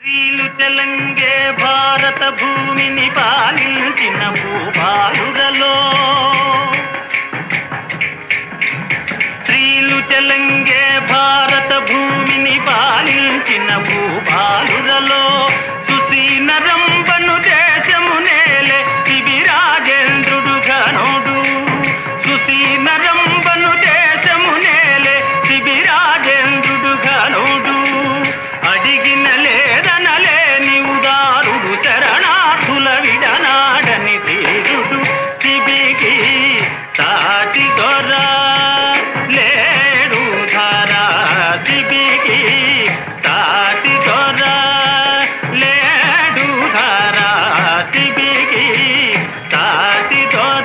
స్త్రీలు తెలంగే భారత భూమిని పాలించిన భూభాలురలో స్త్రీలు తెలంగే భారత భూమిని పాలించిన భూభాలురలో సుసీనరంబను దేశము నేలే శిబిరాజేంద్రుడు ఘనుడు సుసీనరంబను దేశము నేలే శిబిరాజేంద్రుడు ఘనుడు అడిగిన లేదనలేని ఉదారుడు చరణార్థుల విడనాడని తీరుడు శిబికి తాటి దొర లేడు ధర శిబికి తాటి దొర లేడు ధర శిబికి తాటి దొర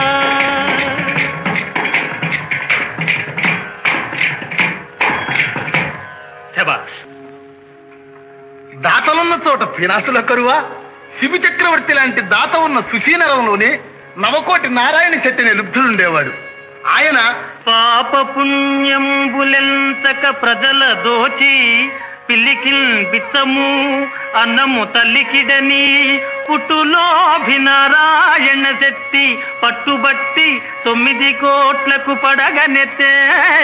శబాష్ దాతలున్న చోట ఫినాసుల కరువా శిబి చక్రవర్తి లాంటి దాత ఉన్న సుశీనరంలోనే నవకోటి నారాయణ చెట్టిని లుబ్ధుడుండేవాడు ఆయన పాప పుణ్యంబులెంతక ప్రజల దోచి పిల్లికిల్ బిత్తము అన్నము తల్లికిడని పుట్టులోభినారాయణ శక్తి పట్టుబట్టి తొమ్మిది కోట్లకు పడగనెత్తే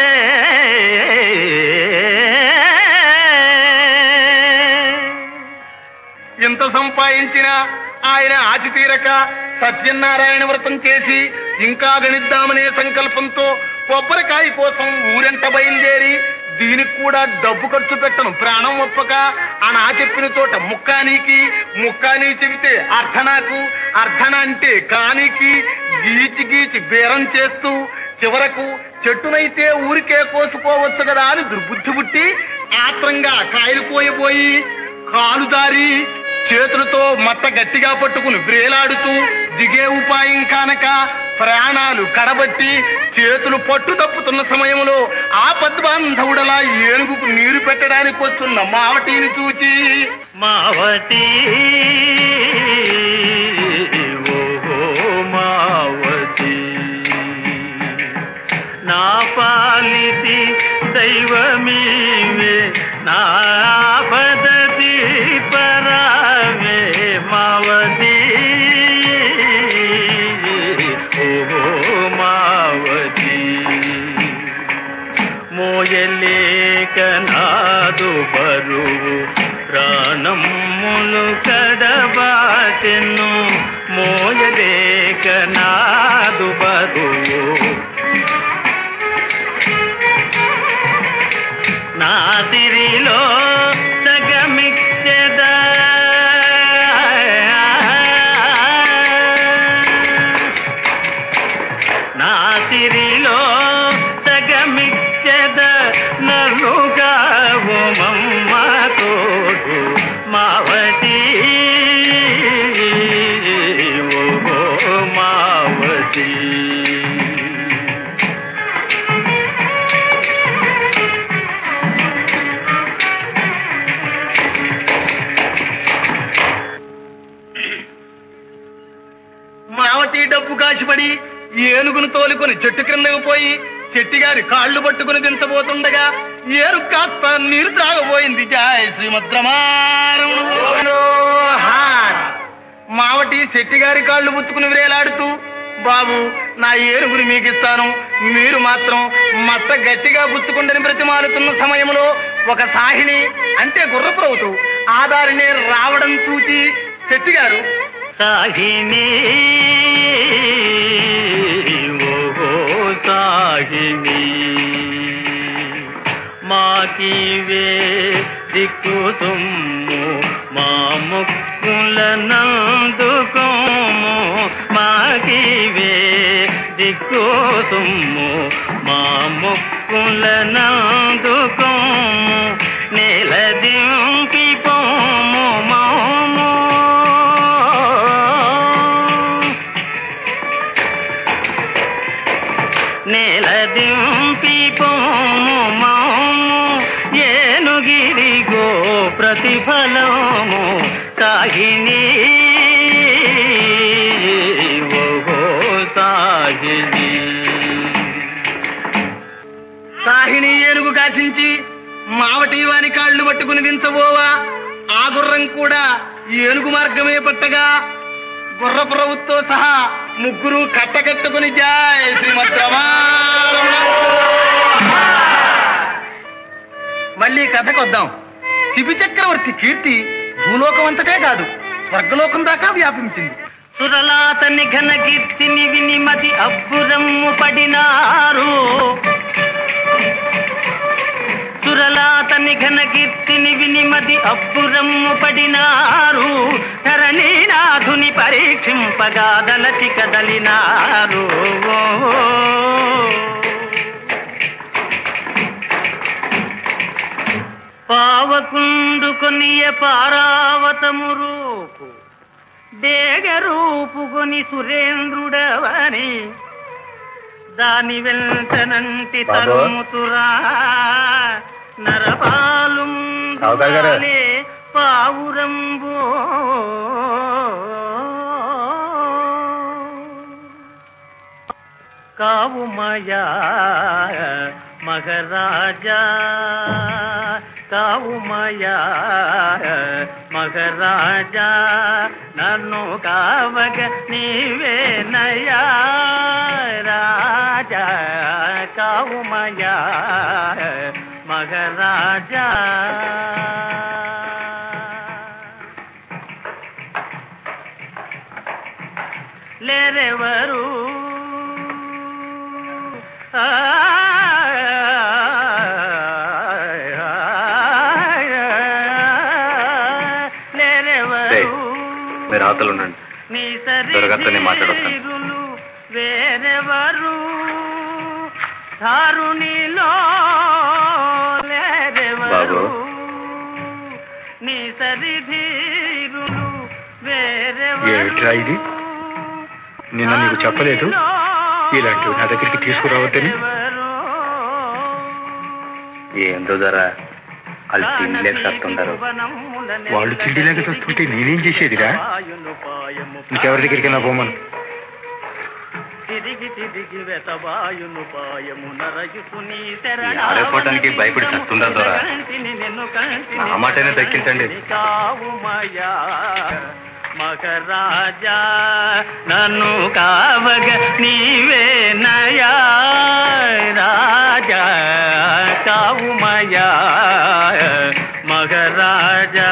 ఎంత సంపాదించినా ఆయన ఆచి తీరక సత్యనారాయణ వ్రతం చేసి ఇంకా గణిద్దామనే సంకల్పంతో కొబ్బరికాయ కోసం ఊరెంట బయలుదేరి దీనికి కూడా డబ్బు ఖర్చు పెట్టను ప్రాణం ఒప్పక ఆ నా చెప్పిన చోట ముక్కానికి ముక్కాని చెబితే అర్ధనాకు అర్ధన అంటే కానికి గీచి గీచి బేరం చేస్తూ చివరకు చెట్టునైతే ఊరికే కోసుకోవచ్చు కదా అని దుర్బుద్ధి పుట్టి ఆత్రంగా కాయలు పోయిపోయి కాలు దారి చేతులతో మట్ట గట్టిగా పట్టుకుని వ్రేలాడుతూ దిగే ఉపాయం కానక ప్రాణాలు కడబట్టి చేతులు పట్టు తప్పుతున్న సమయంలో ఆ పద్మాంధవుడలా ఏనుగుకు నీరు పెట్టడానికి వస్తున్న మావటిని చూచి మావతి ఓహో మావతి నా పాలితి దైవమీవే నా పదతి పరావే మావతి ఓహో మావతి మోయలేక నాదు బరువు ప్రాణములు కడబాటెను మోయలేక నాదు బరువు నా తిరిలో సగమిచ్చద నా తిరిలో సగమిచ్చద నలుగా మమ్మ తోడు మావతి ఓ మావతి మావటి డబ్బు కాసిపడి ఏనుగును తోలుకొని చెట్టు క్రిందకు పోయి చెట్టిగారి కాళ్ళు పట్టుకుని దించబోతుండగా ఏరు కాస్త నీరు త్రాగబోయింది జాయ్ శ్రీమద్రమారముడు మావటి చెట్టిగారి కాళ్ళు పుచ్చుకుని వేలాడుతూ బాబు నా ఏనుగుని మీకు ఇస్తాను మీరు మాత్రం మత్త గట్టిగా పుచ్చుకుండని ప్రతిమాలుతున్న సమయంలో ఒక సాహిని అంటే గుర్రప్రవుతూ ఆ దారినే రావడం చూచి చెట్టిగారు సాహిని ఓహో సాహిని మాకివే దిక్కు సొమ్ము మా ముక్కుల నందుకోము మాకివే దిక్కు సొమ్ము మా ముక్కుల నందుకోము నేల దింపి పోము మాము నేల దింపి పోము మాము ఏనుగిరిగో ప్రతిఫలము సాగిని ఓహో సాగిని సాహిని ఏనుగు కాసించి మావటి వాని కాళ్ళు పట్టుకుని దించబోవా ఆ గుర్ర గుర్రం కూడా ఏనుగు మార్గమే పట్టగా గుర్ర ప్రభుతో సహా ముగ్గురు కట్టకట్టుకుని జాయ్ శ్రీమద్ రమారమణ. మళ్ళీ కథకు వద్దాం శిబి చక్రవర్తి కీర్తి భూలోకం అంతటే కాదు స్వర్గలోకం దాకా వ్యాపించింది సురలాతని ఘన కీర్తిని విని మది అబ్బురమ్ము పడినారు సురలాతని ఘన కీర్తిని విని మది అబ్బురమ్ము పడినారు ధరణీనాథుని పరీక్షింపగా దలచి కదలినారు పావకుండు కొనియ పారావతము రూపు దేగరూపుకొని సురేంద్రుడవని దాని వెంటనంటి బాబు. తరుముతురా నరపాలు రావుగారు గారు. పావురంబో కావుమయా మగరాజా కావుమయా మగరాజా నన్ను కావగ నీవే నయా రాజా కావుమయా మగరాజా లేరెవరు ఆ, లేరెవరు రేయ్, మీరు అవతల ఉండండి నీ సరి దొరగారితో నేను మాట్లాడొస్తాను. ధీరులు వేరెవరు ధారునిలో లేరెవరు బాబు. నీ సరి ధీరులు వేరెవరు ఏమిట్రా ఇది? నిన్న నీకు చెప్పలేదు? ఇలాంటివి నా దగ్గరికి తీసుకురావద్దని? ఏందో ధర వాళ్ళు తిండిలేక సత్తుంటారు వాళ్ళు తిండిలేక చస్తుంటే నేనేం చేసేదిరా ఇంకెవరి దగ్గరికైనా పోమను తిరిగి తిరిగి వెతవాయును పాయము నరయుసు నీ ఈ ఆడపోవటానికి భయపడి చస్తుందా దొర? నా మాటైనా దక్కించండి. కావుమయా మగరాజా నన్ను కావగ నీవే నయా రాజా కావుమయా మగరాజా